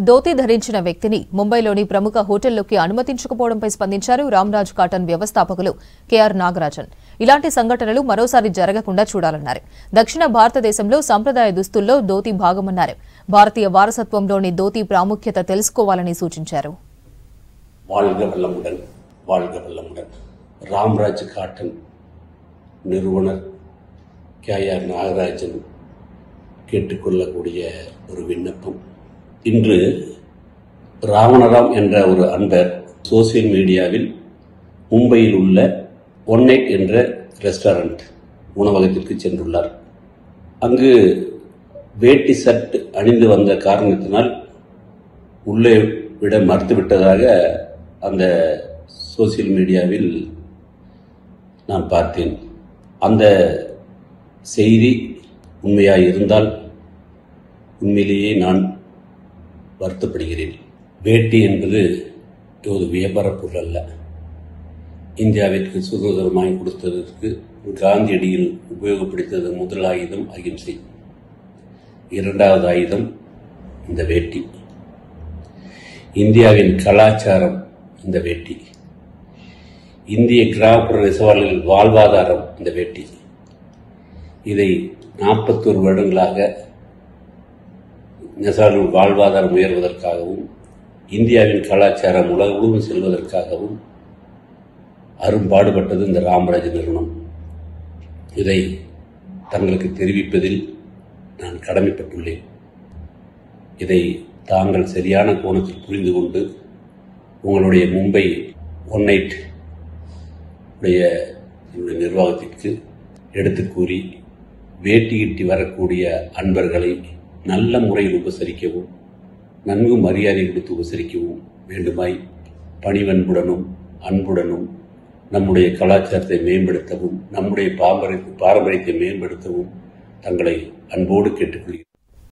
ధోతీ ధరించిన వ్యక్తిని ముంబైలోని ప్రముఖ హోటల్లోకి అనుమతించకపోవడంపై స్పందించారు రామ్రాజ్ కాటన్ వ్యవస్థాపకులు కెఆర్ నాగరాజన్ ఇలాంటి సంఘటనలు మరోసారి జరగకుండా చూడాలన్నారు దక్షిణ భారతదేశంలో సంప్రదాయ దుస్తుల్లో ధోతీ భాగమన్నారు భారతీయ వారసత్వంలోని ధోతీ ప్రాముఖ్యత తెలుసుకోవాలని సూచించారు வாழ்க வல்லமுடன் வாழ்க வல்லமுடன் ராம்ராஜ் காட்டன் நிறுவனர் கேஆர் நாகராஜன் கேட்டுக்கொள்ளக்கூடிய ஒரு விண்ணப்பம் இன்று ராவணராம் என்ற ஒரு அன்பர் சோசியல் மீடியாவில் மும்பையில் உள்ள ஒன் நைட் என்ற ரெஸ்டாரண்ட் உணவகத்திற்கு சென்றுள்ளார் அங்கு வேட்டி சட் அணிந்து வந்த காரணத்தினால் உள்ளே விட மறுத்துவிட்டதாக அந்த சோசியல் மீடியாவில் நான் பார்த்தேன் அந்த செய்தி உண்மையாக இருந்தால் உண்மையிலேயே நான் வருத்தப்படுகிறேன் வேட்டி என்பது ஒரு வியாபார பொருள் அல்ல இந்தியாவிற்கு சுதந்திரம் வாங்கி கொடுத்ததற்கு காந்தியடியில் உபயோகப்படுத்தியது முதல் ஆயுதம் அகிம்சை இரண்டாவது ஆயுதம் இந்த வேட்டி இந்தியாவின் கலாச்சாரம் இந்த வேட்டி இந்திய கிராமப்புற நெசவாளர்களின் வாழ்வாதாரம் இந்த வேட்டி இதை நாற்பத்தோரு வருடங்களாக நெசவாளர்கள் வாழ்வாதாரம் உயர்வதற்காகவும் இந்தியாவின் கலாச்சாரம் உலக முழுவதும் செல்வதற்காகவும் அரும்பாடுபட்டது இந்த ராமராஜ் நிறுவனம் இதை தங்களுக்கு தெரிவிப்பதில் நான் கடமைப்பட்டுள்ளேன் இதை தாங்கள் சரியான கோணத்தில் புரிந்து கொண்டு உங்களுடைய மும்பை ஒன் நைட் உடைய என்னுடைய நிர்வாகத்திற்கு எடுத்து கூறி வேட்டியிட்டு வரக்கூடிய அன்பர்களை நல்ல முறையில் உபசரிக்கவும் நன்கு மரியாதை கொடுத்து உபசரிக்கவும் வேண்டுமாய் பணிவன்புடனும் அன்புடனும் நம்முடைய கலாச்சாரத்தை மேம்படுத்தவும் நம்முடைய பாரம்பரிய பாரம்பரியத்தை மேம்படுத்தவும் தங்களை அன்போடு கேட்டுக்கொள்கிறேன்